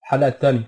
الحلقة التانية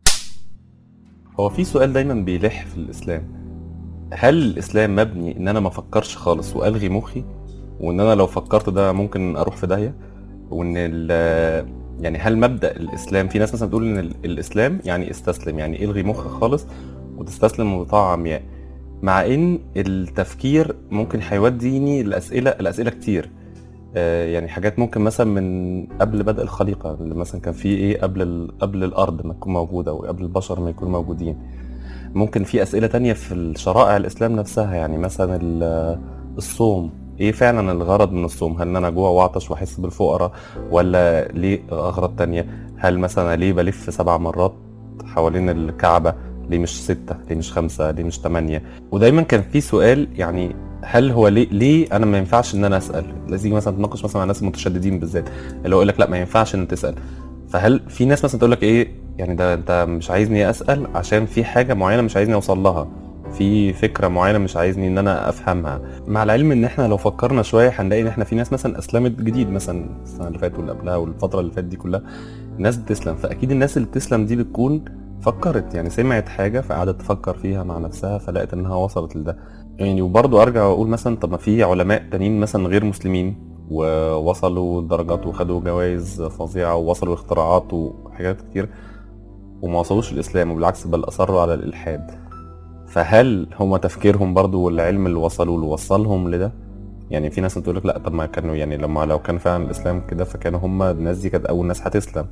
هو في سؤال دايما بيلح في الاسلام هل الاسلام مبني ان انا ما افكرش خالص والغي مخي وان انا لو فكرت ده ممكن اروح في داهيه وان ال- يعني هل مبدا الاسلام في ناس مثلا بتقول ان ال- الاسلام يعني استسلم يعني الغي مخك خالص وتستسلم بطاعه عمياء مع ان التفكير ممكن هيوديني الاسئله الاسئله كتير آه، يعني حاجات ممكن مثلا من قبل بدء الخليقه اللي مثلا كان في ايه قبل ال... قبل الارض ما تكون موجوده او قبل البشر ما يكونوا موجودين ممكن في اسئله تانية في الشرائع الاسلام نفسها يعني مثلا ال- الصوم ايه فعلا الغرض من الصوم هل ان انا جوع واعطش واحس بالفقراء ولا ليه اغراض تانية هل مثلا ليه بلف سبع مرات حوالين الكعبه ليه مش ستة ليه مش خمسة ليه مش تمانية ودايما كان في سؤال يعني هل هو ليه ليه انا ما ينفعش ان انا اسال لازم تيجي مثلا تناقش مثلا مع ناس المتشددين بالذات اللي هو يقول لك لا ما ينفعش ان تسال فهل في ناس مثلا تقول لك ايه يعني ده انت مش عايزني اسال عشان في حاجه معينه مش عايزني اوصل لها في فكره معينه مش عايزني ان انا افهمها مع العلم ان احنا لو فكرنا شويه هنلاقي ان احنا في ناس مثلا اسلمت جديد مثلا السنه اللي فاتت واللي قبلها والفتره اللي فاتت دي كلها ناس بتسلم فاكيد الناس اللي بتسلم دي بتكون فكرت يعني سمعت حاجه فقعدت تفكر فيها مع نفسها فلقت انها وصلت لده يعني وبرضه ارجع واقول مثلا طب ما في علماء تانيين مثلا غير مسلمين ووصلوا درجات وخدوا جوائز فظيعه ووصلوا اختراعات وحاجات كتير وما وصلوش الاسلام وبالعكس بل اصروا على الالحاد فهل هما تفكيرهم برضو والعلم اللي وصلوا له وصلهم لده يعني في ناس بتقول لك لا طب ما كانوا يعني لما لو كان فعلا الاسلام كده فكانوا هما الناس دي كانت اول ناس هتسلم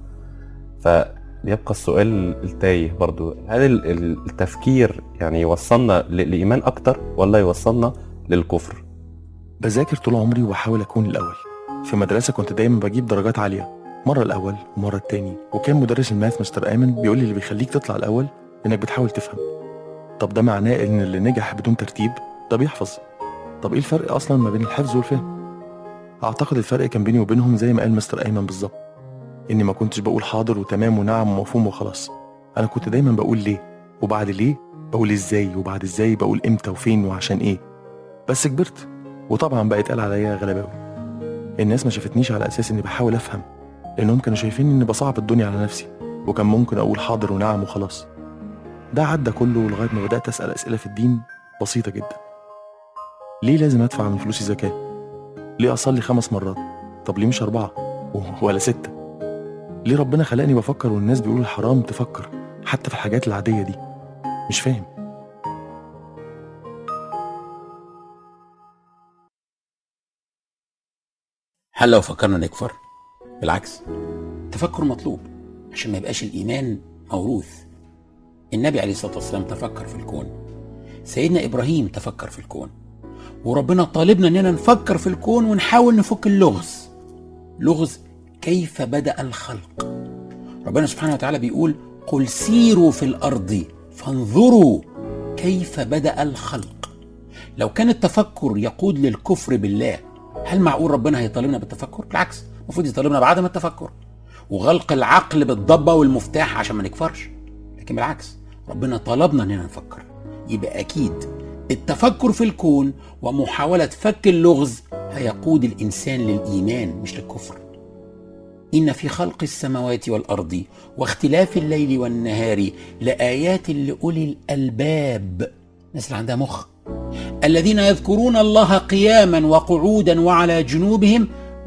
فيبقى السؤال التايه برضو هل ال- ال- التفكير يعني يوصلنا ل- لايمان اكتر ولا يوصلنا للكفر بذاكر طول عمري وبحاول أكون الأول في مدرسة كنت دايما بجيب درجات عالية مرة الأول ومرة التاني وكان مدرس الماث مستر آمن بيقول لي اللي بيخليك تطلع الأول إنك بتحاول تفهم طب ده معناه إن اللي نجح بدون ترتيب ده بيحفظ طب إيه الفرق أصلا ما بين الحفظ والفهم؟ أعتقد الفرق كان بيني وبينهم زي ما قال مستر أيمن بالظبط إني ما كنتش بقول حاضر وتمام ونعم ومفهوم وخلاص أنا كنت دايما بقول ليه وبعد ليه بقول إزاي وبعد إزاي بقول إمتى وفين وعشان إيه بس كبرت وطبعا بقى يتقال عليا غلباوي الناس ما شافتنيش على اساس اني بحاول افهم لانهم كانوا شايفين اني بصعب الدنيا على نفسي وكان ممكن اقول حاضر ونعم وخلاص ده عدى كله لغايه ما بدات اسال اسئله في الدين بسيطه جدا ليه لازم ادفع من فلوسي زكاه ليه اصلي خمس مرات طب ليه مش اربعه و- ولا سته ليه ربنا خلقني بفكر والناس بيقولوا الحرام تفكر حتى في الحاجات العاديه دي مش فاهم هل لو فكرنا نكفر؟ بالعكس تفكر مطلوب عشان ما يبقاش الإيمان موروث النبي عليه الصلاة والسلام تفكر في الكون سيدنا إبراهيم تفكر في الكون وربنا طالبنا إننا نفكر في الكون ونحاول نفك اللغز لغز كيف بدأ الخلق ربنا سبحانه وتعالى بيقول قل سيروا في الأرض فانظروا كيف بدأ الخلق لو كان التفكر يقود للكفر بالله هل معقول ربنا هيطالبنا بالتفكر؟ بالعكس المفروض يطالبنا بعدم التفكر وغلق العقل بالضبة والمفتاح عشان ما نكفرش لكن بالعكس ربنا طلبنا اننا نفكر يبقى اكيد التفكر في الكون ومحاولة فك اللغز هيقود الانسان للايمان مش للكفر إن في خلق السماوات والأرض واختلاف الليل والنهار لآيات لأولي الألباب الناس اللي عندها مخ الذين يذكرون الله قياما وقعودا وعلى جنوبهم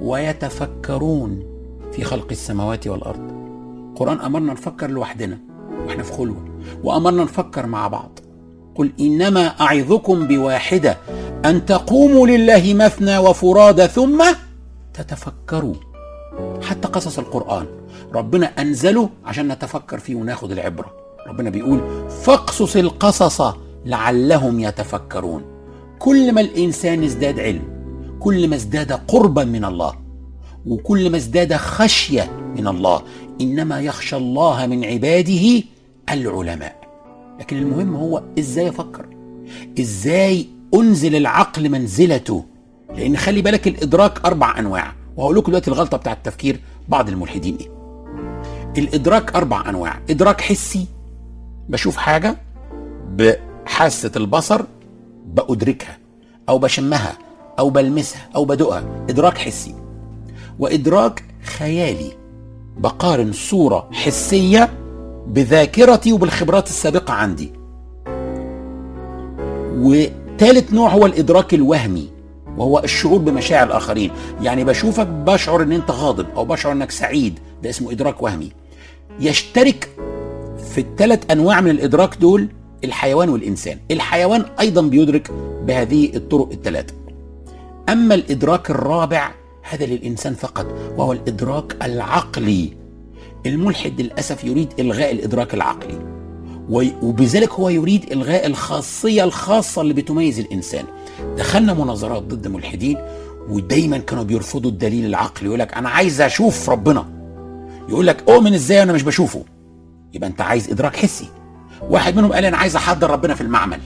ويتفكرون في خلق السماوات والارض القران امرنا نفكر لوحدنا واحنا في خلوه وامرنا نفكر مع بعض قل انما اعظكم بواحده ان تقوموا لله مثنى وفرادى ثم تتفكروا حتى قصص القران ربنا انزله عشان نتفكر فيه وناخد العبره ربنا بيقول فاقصص القصص لعلهم يتفكرون كل ما الانسان ازداد علم كل ما ازداد قربا من الله وكل ما ازداد خشيه من الله انما يخشى الله من عباده العلماء لكن المهم هو ازاي افكر ازاي انزل العقل منزلته لان خلي بالك الادراك اربع انواع وهقول لكم دلوقتي الغلطه بتاع التفكير بعض الملحدين ايه الادراك اربع انواع ادراك حسي بشوف حاجه بحاسه البصر بأدركها أو بشمها أو بلمسها أو بدوقها إدراك حسي وإدراك خيالي بقارن صورة حسية بذاكرتي وبالخبرات السابقة عندي وثالث نوع هو الإدراك الوهمي وهو الشعور بمشاعر الآخرين يعني بشوفك بشعر أن أنت غاضب أو بشعر أنك سعيد ده اسمه إدراك وهمي يشترك في الثلاث أنواع من الإدراك دول الحيوان والإنسان الحيوان أيضا بيدرك بهذه الطرق الثلاثة أما الإدراك الرابع هذا للإنسان فقط وهو الإدراك العقلي الملحد للأسف يريد إلغاء الإدراك العقلي وبذلك هو يريد إلغاء الخاصية الخاصة اللي بتميز الإنسان دخلنا مناظرات ضد ملحدين ودايما كانوا بيرفضوا الدليل العقلي يقول لك أنا عايز أشوف ربنا يقول لك أؤمن إزاي أنا مش بشوفه يبقى أنت عايز إدراك حسي واحد منهم قال أنا عايز أحضر ربنا في المعمل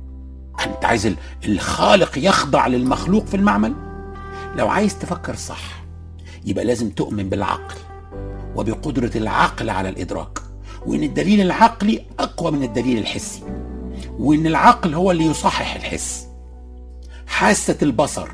أنت عايز الخالق يخضع للمخلوق في المعمل لو عايز تفكر صح يبقى لازم تؤمن بالعقل وبقدرة العقل على الإدراك وإن الدليل العقلي أقوى من الدليل الحسي وإن العقل هو اللي يصحح الحس حاسة البصر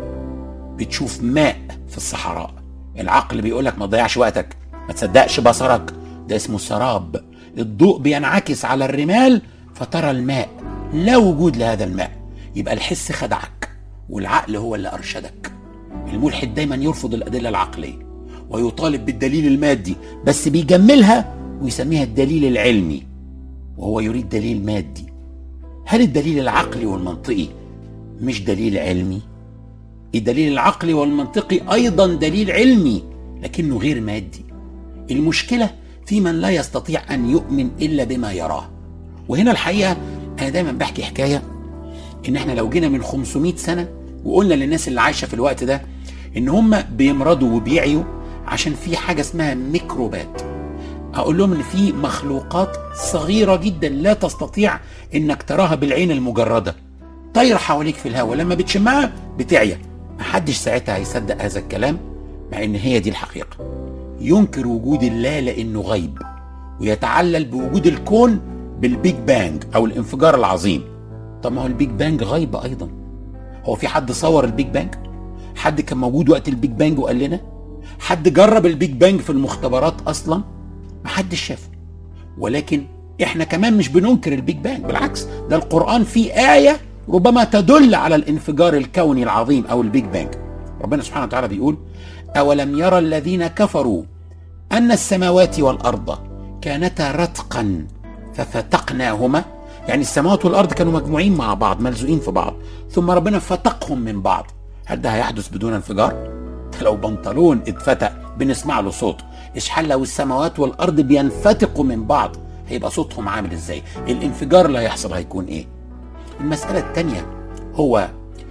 بتشوف ماء في الصحراء العقل بيقول لك ما تضيعش وقتك ما تصدقش بصرك ده اسمه سراب الضوء بينعكس على الرمال فترى الماء لا وجود لهذا الماء يبقى الحس خدعك والعقل هو اللي أرشدك الملحد دايما يرفض الأدلة العقلية ويطالب بالدليل المادي بس بيجملها ويسميها الدليل العلمي وهو يريد دليل مادي هل الدليل العقلي والمنطقي مش دليل علمي الدليل العقلي والمنطقي ايضا دليل علمي لكنه غير مادي المشكله في من لا يستطيع ان يؤمن الا بما يراه وهنا الحقيقه انا دايما بحكي حكايه ان احنا لو جينا من 500 سنه وقلنا للناس اللي عايشه في الوقت ده ان هم بيمرضوا وبيعيوا عشان في حاجه اسمها ميكروبات اقول لهم ان في مخلوقات صغيره جدا لا تستطيع انك تراها بالعين المجرده طايره حواليك في الهواء لما بتشمها بتعيا محدش ساعتها هيصدق هذا الكلام مع ان هي دي الحقيقه ينكر وجود الله لانه غيب ويتعلل بوجود الكون بالبيج بانج او الانفجار العظيم طب ما هو البيج بانج غيب ايضا هو في حد صور البيج بانج حد كان موجود وقت البيج بانج وقال لنا حد جرب البيج بانج في المختبرات اصلا محدش شافه ولكن احنا كمان مش بننكر البيج بانج بالعكس ده القرآن فيه آية ربما تدل على الانفجار الكوني العظيم أو البيج بانج ربنا سبحانه وتعالى بيقول أولم يرى الذين كفروا أن السماوات والأرض كانتا رتقا ففتقناهما يعني السماوات والأرض كانوا مجموعين مع بعض ملزوقين في بعض ثم ربنا فتقهم من بعض هل ده هيحدث بدون انفجار؟ لو بنطلون اتفتق بنسمع له صوت اشحال لو السماوات والارض بينفتقوا من بعض هيبقى صوتهم عامل ازاي الانفجار اللي هيحصل هيكون ايه المسألة التانية هو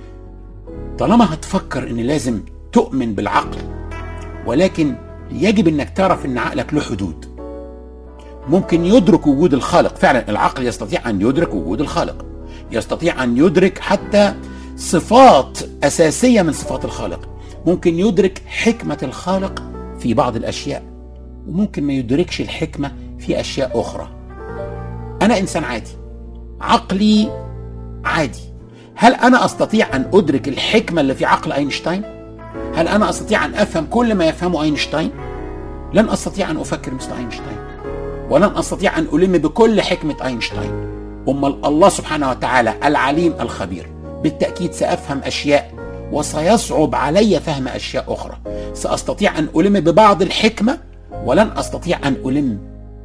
طالما هتفكر ان لازم تؤمن بالعقل ولكن يجب انك تعرف ان عقلك له حدود ممكن يدرك وجود الخالق فعلا العقل يستطيع ان يدرك وجود الخالق يستطيع ان يدرك حتى صفات اساسيه من صفات الخالق ممكن يدرك حكمه الخالق في بعض الاشياء وممكن ما يدركش الحكمه في اشياء اخرى انا انسان عادي عقلي عادي هل انا استطيع ان ادرك الحكمه اللي في عقل اينشتاين هل انا استطيع ان افهم كل ما يفهمه اينشتاين لن استطيع ان افكر مثل اينشتاين ولن استطيع ان الم بكل حكمه اينشتاين امال الله سبحانه وتعالى العليم الخبير بالتاكيد سافهم اشياء وسيصعب علي فهم اشياء اخرى ساستطيع ان الم ببعض الحكمه ولن استطيع ان الم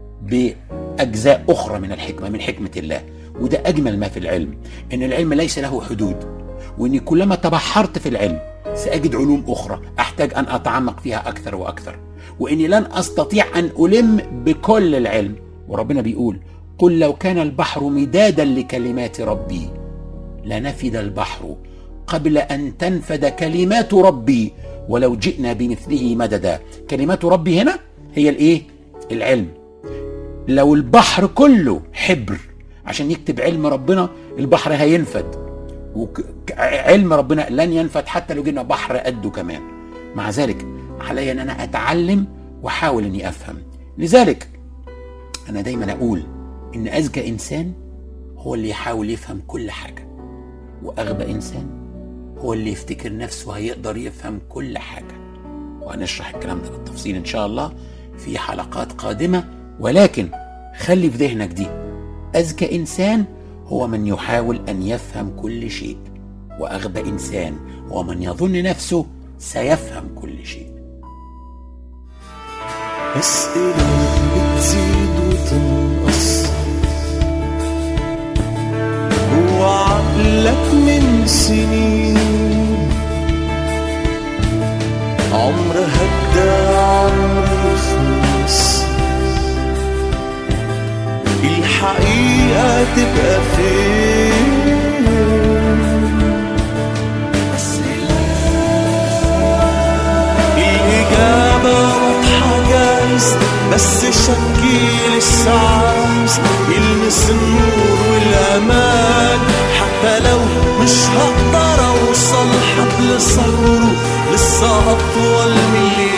باجزاء اخرى من الحكمه من حكمه الله وده اجمل ما في العلم ان العلم ليس له حدود واني كلما تبحرت في العلم ساجد علوم اخرى احتاج ان اتعمق فيها اكثر واكثر واني لن استطيع ان الم بكل العلم وربنا بيقول قل لو كان البحر مدادا لكلمات ربي لنفد البحر قبل ان تنفد كلمات ربي ولو جئنا بمثله مددا كلمات ربي هنا هي الايه العلم لو البحر كله حبر عشان يكتب علم ربنا البحر هينفد وعلم ربنا لن ينفد حتى لو جينا بحر قده كمان مع ذلك علي ان انا اتعلم واحاول اني افهم لذلك انا دايما اقول ان اذكى انسان هو اللي يحاول يفهم كل حاجه واغبى انسان هو اللي يفتكر نفسه هيقدر يفهم كل حاجه وهنشرح الكلام ده بالتفصيل ان شاء الله في حلقات قادمه ولكن خلي في ذهنك دي أذكى إنسان هو من يحاول أن يفهم كل شيء وأغبى إنسان هو من يظن نفسه سيفهم كل شيء أسئلة بتزيد وتنقص جوا عقلك من سنين عمر هدى عمر يخلص الحقيقة تبقى فين الإجابة واضحة جايز بس شكي لسه عايز يلمس النور والأمان حتى لو مش هقدر أوصل حبل صبره لسه أطول من اللي